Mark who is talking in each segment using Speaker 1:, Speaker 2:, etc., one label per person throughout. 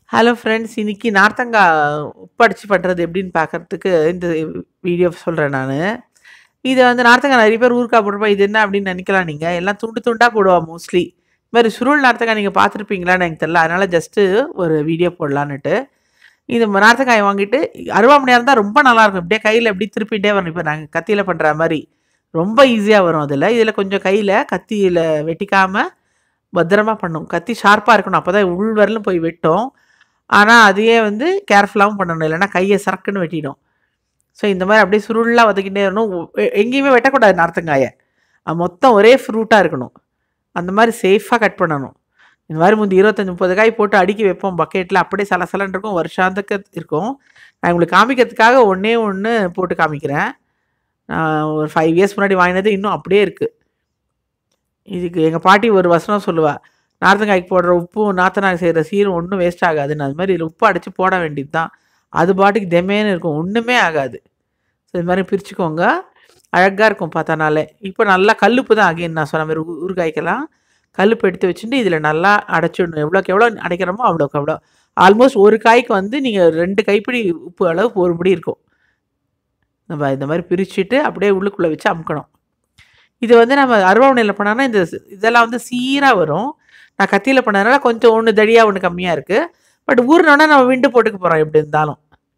Speaker 1: hello friends இன்னைக்கு நார்த்தங்காய் உப்படிச்சு பண்ணுறது எப்படின்னு பார்க்கறதுக்கு இந்த வீடியோ சொல்கிறேன் நான் இதை வந்து நார்த்தங்காய் நிறைய பேர் ஊறுகாய் போடுறப்ப இது என்ன அப்படின்னு நினைக்கலாம் நீங்கள் எல்லாம் துண்டு துண்டாக போடுவா மோஸ்ட்லி இது மாதிரி சுருள் நார்த்தங்காய் நீங்கள் பார்த்துருப்பீங்களான்னு எனக்கு தெரியல அதனால் ஜஸ்ட்டு ஒரு வீடியோ போடலான்னுட்டு இந்த நார்த்தங்காயை வாங்கிட்டு அருவாமனையாக இருந்தால் ரொம்ப நல்லாயிருக்கும் இப்படியே கையில் எப்படி திருப்பிட்டே வரணும் இப்போ நாங்கள் கத்தியில் பண்ணுற மாதிரி ரொம்ப ஈஸியாக வரும் அதில் இதில் கொஞ்சம் கையில் கத்தியில் வெட்டிக்காமல் பத்திரமா பண்ணும் கத்தி ஷார்ப்பாக இருக்கணும் அப்போ தான் உள் வரலும் போய் வெட்டும் ஆனால் அதையே வந்து கேர்ஃபுல்லாகவும் பண்ணணும் இல்லைன்னா கையை சரக்குன்னு வெட்டிடும் ஸோ இந்த மாதிரி அப்படியே சுருளாக வதக்கிட்டே வரணும் எ- எங்கேயுமே வெட்டக்கூடாது நார்த்தங்காயை அது மொத்தம் ஒரே ஃப்ரூட்டாக இருக்கணும் அந்த மாதிரி சேஃபாக கட் பண்ணணும் இந்த மாதிரி முந்தி இருபத்தஞ்சி முப்பது காய் போட்டு அடுக்கி வைப்போம் பக்கெட்டில் அப்படியே சலசலன்னு இருக்கும் வருஷாந்துக்கு இருக்கும் நான் உங்களுக்கு காமிக்கிறதுக்காக ஒன்றே ஒன்று போட்டு காமிக்கிறேன் நான் ஒரு ஃபைவ் இயர்ஸ் முன்னாடி வாங்கினது இன்னும் அப்படியே இருக்குது இதுக்கு எங்கள் பாட்டி ஒரு வசனம் சொல்லுவா நார்த்தங்காய்க்கு போடுற உப்பும் நாத்தனார் செய்கிற சீரும் ஒன்றும் வேஸ்ட் ஆகாதுன்னு அது மாதிரி இதில் உப்பு அடித்து போட வேண்டியது தான் அது பாட்டுக்கு தெமேன்னு இருக்கும் ஒன்றுமே ஆகாது ஸோ இது மாதிரி பிரிச்சுக்கோங்க அழகாக இருக்கும் பார்த்தனாலே இப்போ நல்லா கல்லுப்பு தான் அகைன் நான் சொன்ன மாதிரி ஊ- ஊறுகாய்க்கெல்லாம் கல்லுப்பு எடுத்து வச்சுட்டு இதில் நல்லா அடைச்சிடணும் எவ்வளோக்கு எவ்வளோ அடைக்கிறோமோ அவ்வளோக்கு அவ்வளோ ஆல்மோஸ்ட் ஒரு காய்க்கு வந்து நீங்கள் ரெண்டு கைப்பிடி உப்பு அளவு ஒரு முடி இருக்கும் நம்ம இந்த மாதிரி பிரிச்சுட்டு அப்படியே உள்ளுக்குள்ளே வச்சு அமுக்கணும் இது வந்து நம்ம அருவாமனையில் பண்ணோன்னா இந்த ஸ்- இதெல்லாம் வந்து சீராக வரும் நான் கத்தியில் பண்ணதுனால கொஞ்சம் ஒன்று தடியாக ஒன்று கம்மியாக இருக்குது பட் ஊறினோன்னா நம்ம விண்டு போட்டுக்க போகிறோம் எப்படி இருந்தாலும்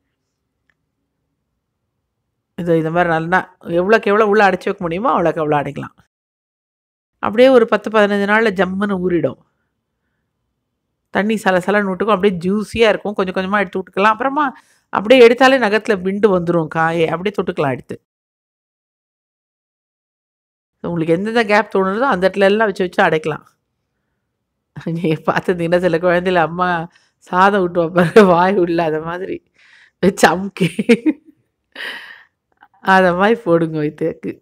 Speaker 1: இது இந்த மாதிரி நல்லா எவ்வளோக்கு எவ்வளோ உள்ளே அடைச்சி வைக்க முடியுமோ அவ்வளோக்கு அவ்வளோ அடைக்கலாம் அப்படியே ஒரு பத்து பதினஞ்சு நாளில் ஜம்முன்னு ஊறிடும் தண்ணி சல சலன்னு விட்டுக்கும் அப்படியே ஜூஸியாக இருக்கும் கொஞ்சம் கொஞ்சமாக எடுத்து விட்டுக்கலாம் அப்புறமா அப்படியே எடுத்தாலே நகத்தில் விண்டு வந்துடும் காயை அப்படியே தொட்டுக்கலாம் எடுத்து உங்களுக்கு எந்தெந்த கேப் தோணுதோ அந்த இடத்துல எல்லாம் வச்சு வச்சு அடைக்கலாம் நீங்கள் பார்த்துருந்தீங்கன்னா சில குழந்தைல அம்மா சாதம் விட்டு வைப்பாங்க வாய் உள்ள அதை மாதிரி வச்சு அமுக்கி அதை மாதிரி போடுங்க வைத்தேக்கு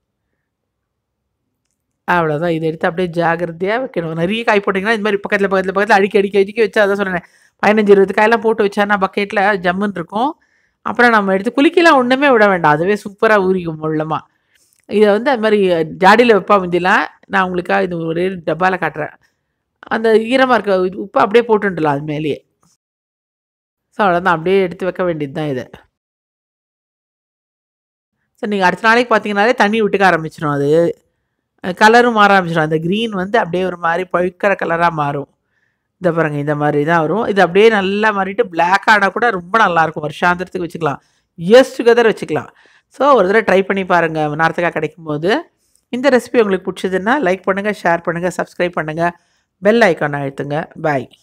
Speaker 1: அவ்வளோதான் இதை எடுத்து அப்படியே ஜாகிரதையாக வைக்கணும் நிறைய காய் போட்டிங்கன்னா இந்த மாதிரி பக்கத்தில் பக்கத்தில் பக்கத்தில் அடிக்கி அடிக்கி அடிக்கி வச்சு அதான் சொன்னேன் பதினஞ்சு இருபது காயெல்லாம் போட்டு வச்சானா பக்கெட்டில் ஜம்முன்னு இருக்கும் அப்புறம் நம்ம எடுத்து குளிக்கலாம் ஒன்றுமே விட வேண்டாம் அதுவே சூப்பராக ஊறிக்கும் முள்ளமாக இதை வந்து அது மாதிரி ஜாடியில் வைப்பா முந்திலாம் நான் உங்களுக்காக இது ஒரே டப்பாவில் காட்டுறேன் அந்த ஈரமாக இருக்க இது உப்பு அப்படியே போட்டுடலாம் அது மேலேயே ஸோ அவ்வளோதான் அப்படியே எடுத்து வைக்க வேண்டியது தான் இதை ஸோ நீங்கள் அடுத்த நாளைக்கு பார்த்தீங்கன்னாலே தண்ணி விட்டுக்க ஆரம்பிச்சிடும் அது கலரும் மாற ஆரம்பிச்சிடும் அந்த க்ரீன் வந்து அப்படியே ஒரு மாதிரி பழுக்கிற கலராக மாறும் இதை பாருங்க இந்த மாதிரி தான் வரும் இது அப்படியே நல்லா மாறிட்டு பிளாக் ஆனால் கூட ரொம்ப நல்லாயிருக்கும் வருஷாந்திரத்துக்கு வச்சுக்கலாம் இயர்ஸ் டுகெதர் வச்சுக்கலாம் ஸோ ஒரு தடவை ட்ரை பண்ணி பாருங்கள் நார்த்தக்காய் கிடைக்கும் போது இந்த ரெசிபி உங்களுக்கு பிடிச்சதுன்னா லைக் பண்ணுங்கள் ஷேர் பண்ணுங்கள் சப்ஸ்கிரைப் பண்ணுங்கள் பெல் ஐக்கான் அழுத்துங்க பாய்